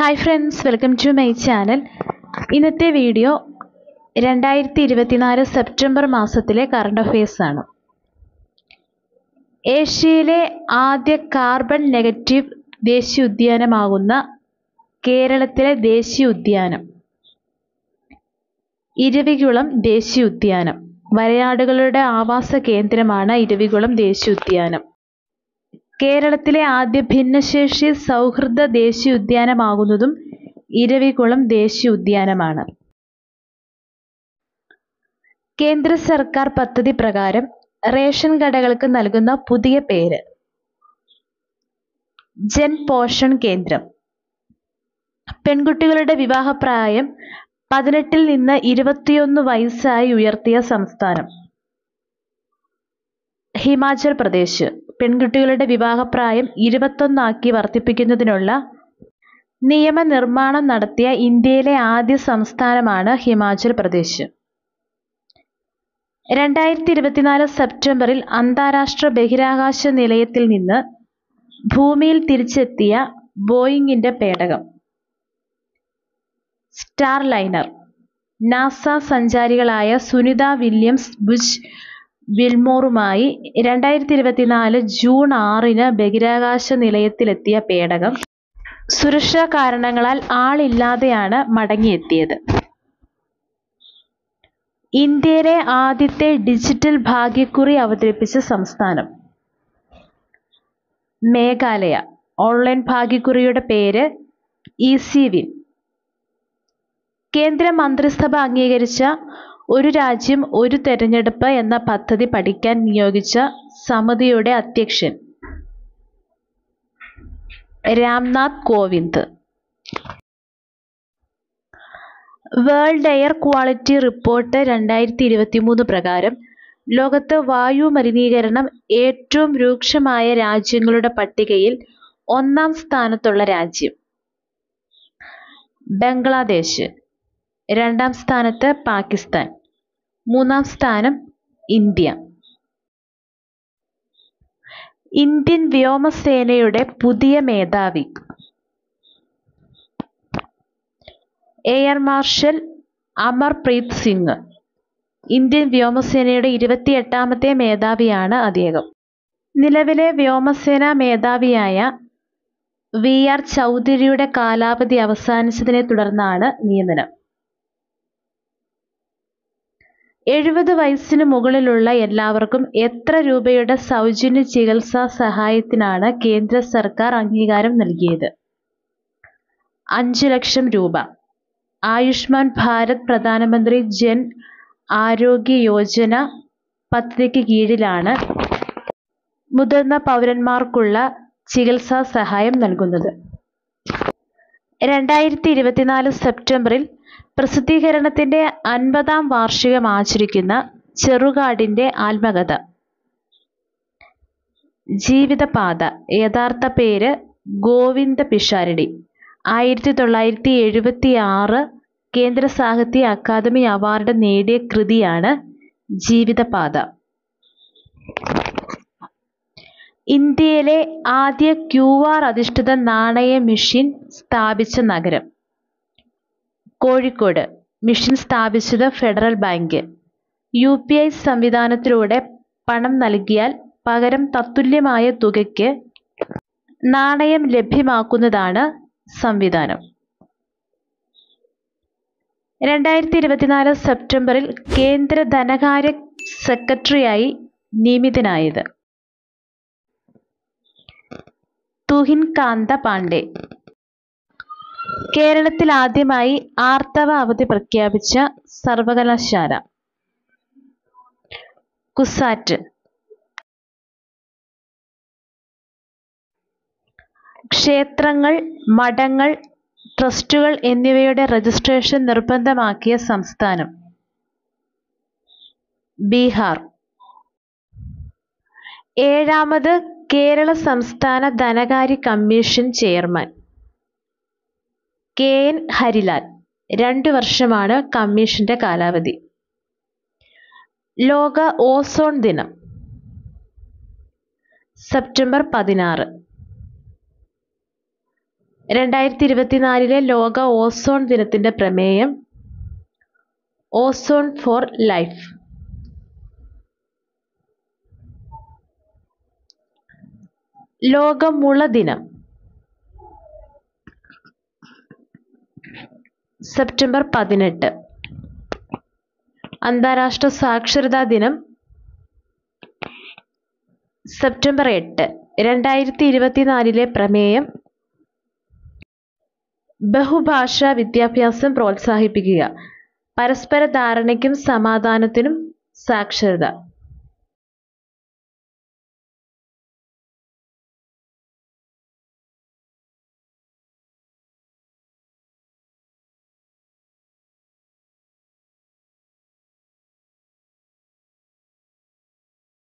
hi friends welcome to my channel ഇന്നത്തെ video രണ്ടായിരത്തി ഇരുപത്തിനാല് സെപ്റ്റംബർ മാസത്തിലെ കറണ്ട് അഫയേഴ്സ് ആണ് ഏഷ്യയിലെ ആദ്യ കാർബൺ നെഗറ്റീവ് ദേശീയോദ്യാനമാകുന്ന കേരളത്തിലെ ദേശീയോദ്യാനം ഇരവികുളം ദേശീയോദ്യാനം വരയാടുകളുടെ ആവാസ കേന്ദ്രമാണ് ഇരവികുളം ദേശീയോദ്യാനം കേരളത്തിലെ ആദ്യ ഭിന്നശേഷി സൗഹൃദ ദേശീയോദ്യാനമാകുന്നതും ഇരവികുളം ദേശീയോദ്യാനമാണ് കേന്ദ്ര സർക്കാർ പദ്ധതി പ്രകാരം റേഷൻ കടകൾക്ക് നൽകുന്ന പുതിയ പേര് ജൻ പോഷൺ കേന്ദ്രം പെൺകുട്ടികളുടെ വിവാഹപ്രായം പതിനെട്ടിൽ നിന്ന് ഇരുപത്തിയൊന്ന് വയസ്സായി ഉയർത്തിയ സംസ്ഥാനം ഹിമാചൽ പ്രദേശ് പെൺകുട്ടികളുടെ വിവാഹപ്രായം ഇരുപത്തൊന്നാക്കി വർദ്ധിപ്പിക്കുന്നതിനുള്ള നിയമനിർമ്മാണം നടത്തിയ ഇന്ത്യയിലെ ആദ്യ സംസ്ഥാനമാണ് ഹിമാചൽ പ്രദേശ് രണ്ടായിരത്തി ഇരുപത്തിനാല് സെപ്റ്റംബറിൽ അന്താരാഷ്ട്ര ബഹിരാകാശ നിലയത്തിൽ നിന്ന് ഭൂമിയിൽ തിരിച്ചെത്തിയ ബോയിങ്ങിന്റെ പേടകം സ്റ്റാർ ലൈനർ നാസ സഞ്ചാരികളായ സുനിത വില്യംസ് ബുജ് വിൽമോറുമായി രണ്ടായിരത്തി ഇരുപത്തിനാല് ജൂൺ ആറിന് ബഹിരാകാശ നിലയത്തിലെത്തിയ പേടകം സുരക്ഷാ കാരണങ്ങളാൽ ആളില്ലാതെയാണ് മടങ്ങിയെത്തിയത് ഇന്ത്യയിലെ ആദ്യത്തെ ഡിജിറ്റൽ ഭാഗ്യക്കുറി അവതരിപ്പിച്ച സംസ്ഥാനം മേഘാലയ ഓൺലൈൻ ഭാഗ്യക്കുറിയുടെ പേര് ഈസി വിൻ കേന്ദ്ര മന്ത്രിസഭ അംഗീകരിച്ച ഒരു രാജ്യം ഒരു തെരഞ്ഞെടുപ്പ് എന്ന പദ്ധതി പഠിക്കാൻ നിയോഗിച്ച സമിതിയുടെ അധ്യക്ഷൻ Ramnath Kovind world air quality report രണ്ടായിരത്തി ഇരുപത്തി മൂന്ന് പ്രകാരം ലോകത്ത് വായു മലിനീകരണം ഏറ്റവും രൂക്ഷമായ രാജ്യങ്ങളുടെ പട്ടികയിൽ ഒന്നാം സ്ഥാനത്തുള്ള രാജ്യം ബംഗ്ലാദേശ് രണ്ടാം സ്ഥാനത്ത് പാകിസ്ഥാൻ മൂന്നാം സ്ഥാനം ഇന്ത്യ ഇന്ത്യൻ വ്യോമസേനയുടെ പുതിയ മേധാവി air marshal Amarpreet Singh Indian വ്യോമസേനയുടെ ഇരുപത്തിയെട്ടാമത്തെ മേധാവിയാണ് അദ്ദേഹം നിലവിലെ വ്യോമസേനാ മേധാവിയായ വി ആർ ചൗധരിയുടെ കാലാവധി അവസാനിച്ചതിനെ തുടർന്നാണ് നിയമനം എഴുപത് വയസ്സിന് മുകളിലുള്ള എല്ലാവർക്കും എത്ര രൂപയുടെ സൗജന്യ ചികിത്സാ സഹായത്തിനാണ് കേന്ദ്ര സർക്കാർ അംഗീകാരം നൽകിയത് അഞ്ചു ലക്ഷം രൂപ ആയുഷ്മാൻ ഭാരത് പ്രധാനമന്ത്രി ജൻ ആരോഗ്യ യോജന പദ്ധതിക്ക് കീഴിലാണ് മുതിർന്ന പൗരന്മാർക്കുള്ള ചികിത്സാ സഹായം നൽകുന്നത് രണ്ടായിരത്തി ഇരുപത്തിനാല് സെപ്റ്റംബറിൽ പ്രസിദ്ധീകരണത്തിന്റെ അൻപതാം വാർഷികം ആചരിക്കുന്ന ചെറുകാടിന്റെ ആത്മകഥ ജീവിതപാത യഥാർത്ഥ പേര് ഗോവിന്ദ പിഷാരടി ആയിരത്തി തൊള്ളായിരത്തി എഴുപത്തി ആറ് കേന്ദ്ര സാഹിത്യ അക്കാദമി അവാർഡ് നേടിയ കൃതിയാണ് ജീവിതപാത ഇന്ത്യയിലെ ആദ്യ ക്യു ആർ അധിഷ്ഠിത നാണയ മെഷീൻ സ്ഥാപിച്ച നഗരം കോഴിക്കോട് മിഷൻ സ്ഥാപിച്ചത് federal bank U P I സംവിധാനത്തിലൂടെ പണം നൽകിയാൽ പകരം തത്തുല്യമായ തുകയ്ക്ക് നാണയം ലഭ്യമാക്കുന്നതാണ് സംവിധാനം രണ്ടായിരത്തി ഇരുപത്തിനാല് സെപ്റ്റംബറിൽ കേന്ദ്ര ധനകാര്യ സെക്രട്ടറിയായി നിയമിതനായത് തുഹിൻ കാന്ത പാണ്ഡെ കേരളത്തിൽ ആദ്യമായി ആർത്തവ അവധി പ്രഖ്യാപിച്ച സർവകലാശാല കുസാറ്റ് ക്ഷേത്രങ്ങൾ മഠങ്ങൾ ട്രസ്റ്റുകൾ എന്നിവയുടെ രജിസ്ട്രേഷൻ നിർബന്ധമാക്കിയ സംസ്ഥാനം ബീഹാർ ഏഴാമത് കേരള സംസ്ഥാന ധനകാര്യ commission chairman K N Harilal രണ്ട് വർഷമാണ് കമ്മീഷന്റെ കാലാവധി ലോക ഓസോൺ ദിനം സെപ്റ്റംബർ പതിനാറ് രണ്ടായിരത്തി ഇരുപത്തിനാലിലെ ലോക ഓസോൺ ദിനത്തിൻ്റെ പ്രമേയം ഓസോൺ ഫോർ ലൈഫ് ലോക മുള ദിനം സെപ്റ്റംബർ പതിനെട്ട് അന്താരാഷ്ട്ര സാക്ഷരതാ ദിനം സെപ്റ്റംബർ എട്ട് രണ്ടായിരത്തി ഇരുപത്തിനാലിലെ പ്രമേയം ബഹുഭാഷാ വിദ്യാഭ്യാസം പ്രോത്സാഹിപ്പിക്കുക പരസ്പര ധാരണയ്ക്കും സമാധാനത്തിനും സാക്ഷരത